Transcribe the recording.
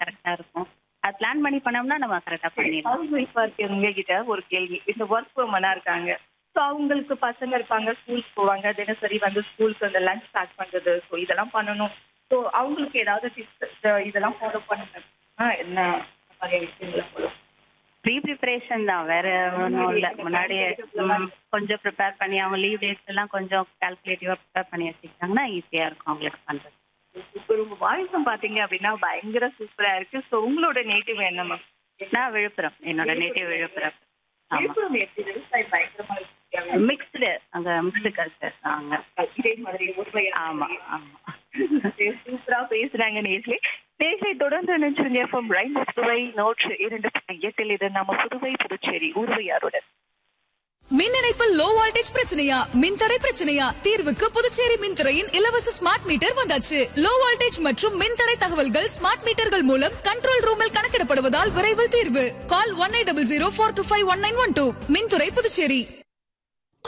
கரெக்டா இருக்கும் அது பிளான் பண்ணி பண்ணோம்னா நம்ம கரெக்டா பண்ணிடலாம் ஹவுஸ் ஒய்ஃபா இருக்கவங்க கிட்ட ஒரு கேள்வி இந்த ஒர்க் உமனா இருக்காங்க ஸோ அவங்களுக்கு பசங்க இருப்பாங்க ஸ்கூலுக்கு போவாங்க தினசரி வந்து ஸ்கூலுக்கு அந்த லஞ்ச் பேக் பண்றது ஸோ இதெல்லாம் பண்ணணும் ஸோ அவங்களுக்கு ஏதாவது டிப்ஸ் இதெல்லாம் ஃபாலோ பண்ணுங்க ஆ, என்ன வகை விஷயங்களை ஃபாலோ ப்ரீ ப்ரிப்பரேஷன் தான் வேற ஒன்றும் இல்லை முன்னாடியே ம், கொஞ்சம் ப்ரிப்பேர் பண்ணி அவங்க லீவ் டேட்ஸ் எல்லாம் கொஞ்சம் கால்குலேட்டிவா ப்ரிப்பேர் பண்ணி வச்சுக்கிட்டாங்கன்னா ஈஸியா இருக்கும் அவங்களுக்கு பண்றது இப்போ உங்க வாய்ஸும் பாத்தீங்க அப்படின்னா பயங்கர சூப்பரா இருக்கு ஸோ உங்களோட நேட்டிவ் என்ன மேம் நான் விழுப்புரம் என்னோட நேட்டிவ் விழுப்புரம் ஆமா விழுப்புரம் எப்படி விவசாயம் பயங்கரமா இருக்கு மிக்ஸ்டு அங்க மிக்ஸ்டு கல்ச்சர் அங்க இதே மாதிரி உண்மையா ஆமா ஆமா சூப்பரா பேசுறாங்க நேர்லி நேர்லை தொடர்ந்து நினைச்சிருங்க எஃப்எம் ரைன் புதுவை நூற்று இரண்டு புள்ளி எட்டில் இது நம்ம புதுவை புதுச்சேரி ஊர்வையாருடன் மின் இணைப்பில் லோ வோல்டேஜ் பிரச்சனையா மின்தடை பிரச்சனையா தீர்வுக்கு புதுச்சேரி மின்துறையின் இலவச ஸ்மார்ட் மீட்டர் வந்தாச்சு லோ வோல்டேஜ் மற்றும் மின்தடை தகவல்கள் ஸ்மார்ட் மீட்டர்கள் மூலம் கண்ட்ரோல் ரூமில் கணக்கிடப்படுவதால் விரைவில் தீர்வு call one eight double zero four two five one nine one two மின்துறை புதுச்சேரி